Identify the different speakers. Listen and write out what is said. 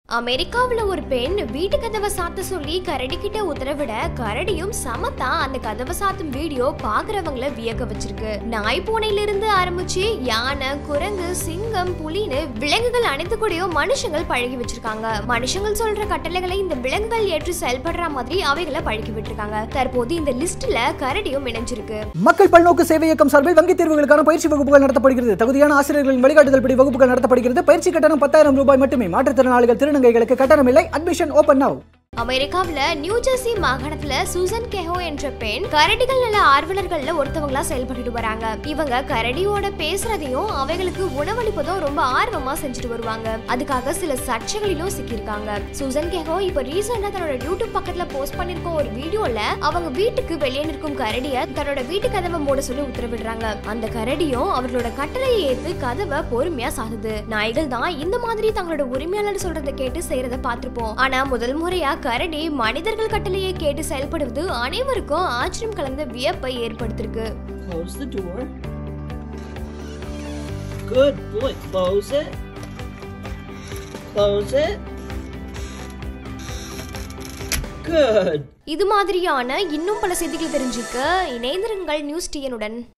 Speaker 1: அமெரிக்காவுல ஒரு பெண் வீட்டு கதவை சாத்த சொல்லி கரடி கிட்ட உத்தரவிட கரடியும் சமத்தா அந்த கதவை சாத்தும் வீடியோ பாக்குறவங்கள வியக்க வச்சிருக்கு நாய் பூனையில இருந்து ஆரம்பிச்சு யானை குரங்கு சிங்கம் புலின்னு விலங்குகள் அனைத்து கூடயும் மனுஷங்கள் பழகி வச்சிருக்காங்க மனுஷங்கள் சொல்ற கட்டளைகளை இந்த விலங்குகள் ஏற்று செயல்படுற மாதிரி அவைகளை பழக்கி விட்டுருக்காங்க தற்போது இந்த லிஸ்ட்ல கரடியும் இணைஞ்சிருக்கு
Speaker 2: மக்கள் பல்நோக்கு சேவை இயக்கம் சார்பில் வங்கித் தேர்வுகளுக்கான பயிற்சி வகுப்புகள் நடத்தப்படுகிறது தகுதியான ஆசிரியர்களின் வழிகாட்டுதல் படி வகுப்புகள் நடத்தப்படுகிறது பயிற்சி கட்டணம் பத்தாயிரம் ரூபாய் மட்டுமே மாற்றுத்திறனாளிகள் திருநங்கைகளுக்கு கட்டணம் இல்லை அட்மிஷன் ஓபன் நவ்
Speaker 1: அமெரிக்காவுல நியூ ஜெர்சி மாகாணத்துல சூசன் கெஹோ என்ற பெண் கரடிகள் நல ஆர்வலர்கள்ல ஒருத்தவங்களா செயல்பட்டுட்டு வராங்க இவங்க கரடியோட பேசுறதையும் அவைகளுக்கு உணவளிப்பதும் ரொம்ப ஆர்வமா செஞ்சுட்டு வருவாங்க அதுக்காக சில சர்ச்சைகளிலும் சிக்கியிருக்காங்க சூசன் கெஹோ இப்ப ரீசெண்டா தன்னோட யூடியூப் பக்கத்துல போஸ்ட் பண்ணிருக்க ஒரு வீடியோல அவங்க வீட்டுக்கு வெளியே நிற்கும் கரடிய தன்னோட வீட்டு கதவை மூட சொல்லி உத்தரவிடுறாங்க அந்த கரடியும் அவர்களோட கட்டளையை ஏத்து கதவை பொறுமையா சாத்துது நாய்கள் தான் இந்த மாதிரி தங்களோட உரிமையாளர் சொல்றதை கேட்டு செய்யறத பார்த்திருப்போம் ஆனா முதல் முறையா கரடி மனிதர்கள் கட்டளையை கேட்டு செயல்படுவது அனைவருக்கும் ஆச்சரியம் கலந்த வியப்பை ஏற்படுத்திருக்கு
Speaker 3: Close the door. Good boy. Close it. Close it. Good.
Speaker 1: இது மாதிரியான இன்னும் பல செய்திகள் தெரிஞ்சுக்க இணைந்திருங்கள் நியூஸ் டிஎனுடன்